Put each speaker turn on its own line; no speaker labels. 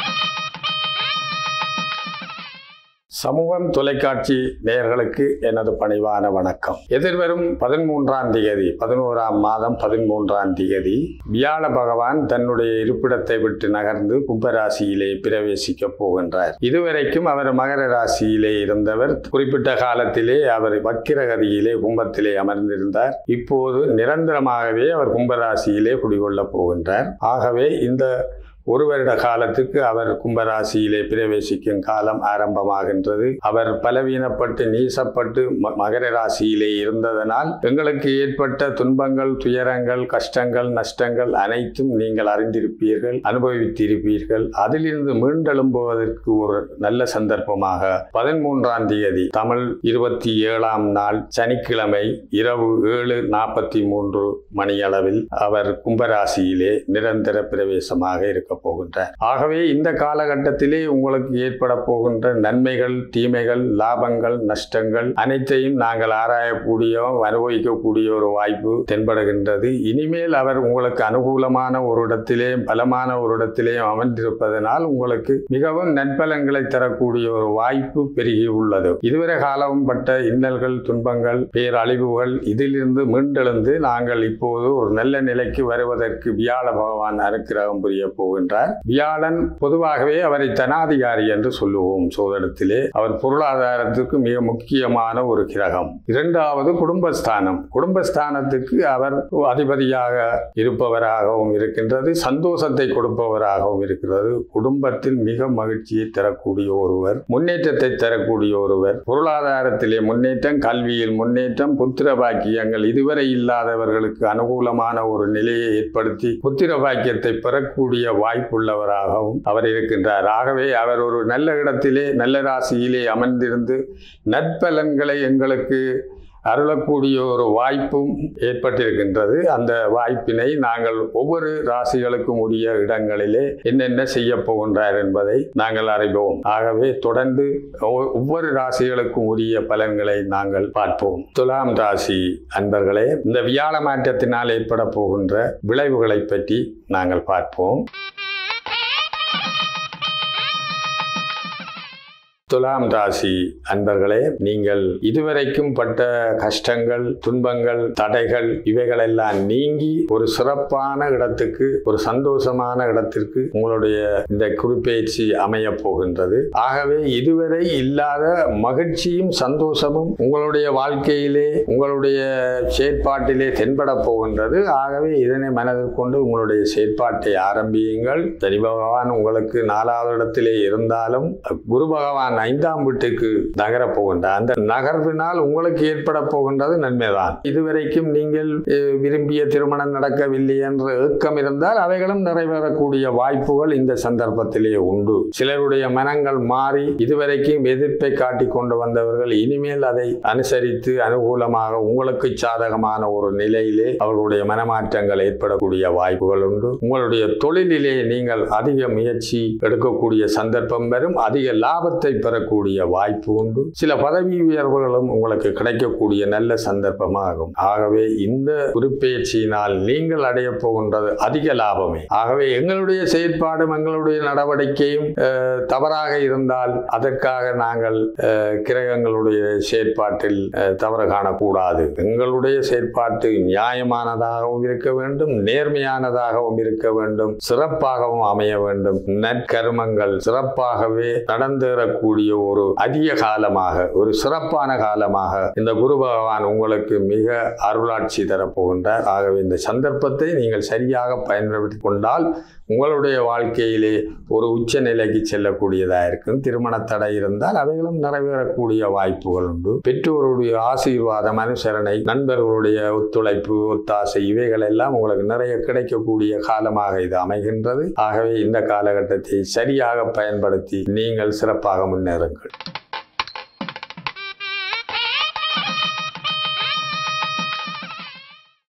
சமூகம் தொலைக்காட்சி நேயர்களுக்கு எனது பணிவான வணக்கம் எதிர்வரும் பதிமூன்றாம் தேதி பதினோராம் மாதம் பதிமூன்றாம் தேதி வியாழ பகவான் தன்னுடைய இருப்பிடத்தை விட்டு நகர்ந்து கும்பராசியிலே பிரவேசிக்கப் போகின்றார் இதுவரைக்கும் அவர் மகர ராசியிலே இருந்தவர் குறிப்பிட்ட காலத்திலே அவர் வக்கிரகதியிலே கும்பத்திலே அமர்ந்திருந்தார் இப்போது நிரந்தரமாகவே அவர் கும்பராசியிலே குடிகொள்ளப் போகின்றார் ஆகவே இந்த ஒரு வருட காலத்துக்கு அவர் கும்பராசியிலே பிரவேசிக்கும் காலம் ஆரம்பமாகின்றது அவர் பலவீனப்பட்டு நீசப்பட்டு ம- மகர ராசியிலே இருந்ததனால் எங்களுக்கு ஏற்பட்ட துன்பங்கள் துயரங்கள் கஷ்டங்கள் நஷ்டங்கள் அனைத்தும் நீங்கள் அறிந்திருப்பீர்கள் அனுபவித்திருப்பீர்கள் அதிலிருந்து மீண்டெழும்புவதற்கு ஒரு நல்ல சந்தர்ப்பமாக பதிமூன்றாம் தேதி தமிழ் இருபத்தி ஏழாம் நாள் சனிக்கிழமை இரவு ஏழு நாற்பத்தி மூன்று மணியளவில் அவர் கும்பராசியிலே நிரந்தர பிரவேசமாக இருக்க போகின்றார் ஆகவே இந்த காலகட்டத்திலே உங்களுக்கு ஏற்பட போகின்ற நன்மைகள் தீமைகள் லாபங்கள் நஷ்டங்கள் அனைத்தையும் நாங்கள் ஆராயக்கூடிய அனுபவிக்கக்கூடிய ஒரு வாய்ப்பு தென்படுகின்றது இனிமேல் அவர் உங்களுக்கு அனுகூலமான ஒரு இடத்திலே பலமான ஒரு இடத்திலே அமர்ந்திருப்பதனால் உங்களுக்கு மிகவும் நற்பலன்களை தரக்கூடிய ஒரு வாய்ப்பு பெருகி உள்ளது இதுவரை காலம் பட்ட இன்னல்கள் துன்பங்கள் பேரழிவுகள் இதிலிருந்து மீண்டெழுந்து நாங்கள் இப்போது ஒரு நல்ல நிலைக்கு வருவதற்கு வியாழ பகவான் அனுக்கிரகம் புரிய போகின்றார் வியாழன் பொதுவாகவே அவரை தனாதிகாரி என்று சொல்லுவோம் சோதனத்திலே அவர் பொருளாதாரத்துக்கு மிக முக்கியமான ஒரு கிரகம் இரண்டாவது குடும்பஸ்தானம் குடும்பஸ்தானத்துக்கு அவர் அதிபதியாக இருப்பவராகவும் இருக்கின்றது சந்தோஷத்தை கொடுப்பவராகவும் இருக்கிறது குடும்பத்தில் மிக மகிழ்ச்சியை தரக்கூடிய ஒருவர் முன்னேற்றத்தை தரக்கூடிய ஒருவர் பொருளாதாரத்திலே முன்னேற்றம் கல்வியில் முன்னேற்றம் புத்திர பாக்கியங்கள் இதுவரை இல்லாதவர்களுக்கு அனுகூலமான ஒரு நிலையை ஏற்படுத்தி புத்திர பாக்கியத்தை பெறக்கூடிய வாய்ப்புள்ளவராகவும் அவர் இருக்கின்றார் ஆகவே அவர் ஒரு நல்ல இடத்திலே நல்ல ராசியிலே அமர்ந்திருந்து நற்பலன்களை எங்களுக்கு அருளக்கூடிய ஒரு வாய்ப்பும் ஏற்பட்டிருக்கின்றது அந்த வாய்ப்பினை நாங்கள் ஒவ்வொரு ராசிகளுக்கும் உரிய இடங்களிலே என்னென்ன செய்ய போகின்றார் என்பதை நாங்கள் அறிவோம் ஆகவே தொடர்ந்து ஒவ்வொ- ஒவ்வொரு ராசிகளுக்கும் உரிய பலன்களை நாங்கள் பார்ப்போம் துலாம் ராசி அன்பர்களே இந்த வியாழ மாற்றத்தினால் ஏற்பட போகின்ற விளைவுகளை பற்றி நாங்கள் பார்ப்போம் துலாம் ராசி அன்பர்களே நீங்கள் இதுவரைக்கும் பட்ட கஷ்டங்கள் துன்பங்கள் தடைகள் இவைகளெல்லாம் நீங்கி ஒரு சிறப்பான இடத்துக்கு ஒரு சந்தோஷமான இடத்திற்கு உங்களுடைய இந்த குறிப்பெயர்ச்சி அமைய போகின்றது ஆகவே இதுவரை இல்லாத மகிழ்ச்சியும் சந்தோஷமும் உங்களுடைய வாழ்க்கையிலே உங்களுடைய செயற்பாட்டிலே தென்பட போகின்றது ஆகவே இதனை மனதில் கொண்டு உங்களுடைய செயற்பாட்டை ஆரம்பியுங்கள் சனி பகவான் உங்களுக்கு நாலாவது இடத்திலே இருந்தாலும் குரு பகவான் ஐந்தாம் வீட்டுக்கு நகரப் போகின்றார் அந்த நகர்வினால் உங்களுக்கு ஏற்பட போகின்றது நன்மைதான் இதுவரைக்கும் நீங்கள் அஹ், விரும்பிய திருமணம் நடக்கவில்லை என்ற ஏக்கம் இருந்தால் அவைகளும் நிறைவேறக்கூடிய வாய்ப்புகள் இந்த சந்தர்ப்பத்திலே உண்டு சிலருடைய மனங்கள் மாறி இதுவரைக்கும் எதிர்ப்பை காட்டிக் கொண்டு வந்தவர்கள் இனிமேல் அதை அனுசரித்து அனுகூலமாக உங்களுக்கு சாதகமான ஒரு நிலையிலே அவர்களுடைய மனமாற்றங்கள் ஏற்படக்கூடிய வாய்ப்புகள் உண்டு உங்களுடைய தொழிலிலே நீங்கள் அதிக முயற்சி எடுக்கக்கூடிய சந்தர்ப்பம் வரும் அதிக லாபத்தை பெறக்கூடிய வாய்ப்பு உண்டு சில பதவி உயர்வுகளும் உங்களுக்கு கிடைக்கக்கூடிய நல்ல சந்தர்ப்பமாகும் ஆகவே இந்த உருப்பெயர்ச்சியினால் நீங்கள் அடைய போகின்றது அதிக லாபமே ஆகவே எங்களுடைய செயற்பாடும் எங்களுடைய நடவடிக்கையும் அஹ், தவறாக இருந்தால் அதற்காக நாங்கள் அஹ், கிரகங்களுடைய செயற்பாட்டில் அஹ், தவறு காணக்கூடாது எங்களுடைய செயற்பாட்டு நியாயமானதாகவும் இருக்க வேண்டும் நேர்மையானதாகவும் இருக்க வேண்டும் சிறப்பாகவும் அமைய வேண்டும் நற்கர்மங்கள் சிறப்பாகவே நடந்தேறக்கூடிய ஒரு அதிக காலமாக ஒரு சிறப்பான காலமாக இந்த குரு பகவான் உங்களுக்கு மிக அருளாட்சி தரப்போகின்றார் ஆகவே இந்த சந்தர்ப்பத்தை நீங்கள் சரியாக பயன்படுத்தி கொண்டால் உங்களுடைய வாழ்க்கையிலே ஒரு உச்ச நிலைக்கு செல்லக்கூடியதாக இருக்கும் திருமண தடை இருந்தால் அவைகளும் நிறைவேறக்கூடிய வாய்ப்புகள் உண்டு பெற்றோருடைய ஆசீர்வாதம் அனுசரணை நண்பர்களுடைய ஒத்துழைப்பு ஒத்தாசை இவைகள் எல்லாம் உங்களுக்கு நிறைய கிடைக்கக்கூடிய காலமாக இது அமைகின்றது ஆகவே இந்த காலகட்டத்தை சரியாக பயன்படுத்தி நீங்கள் சிறப்பாக முன்னேறுங்கள்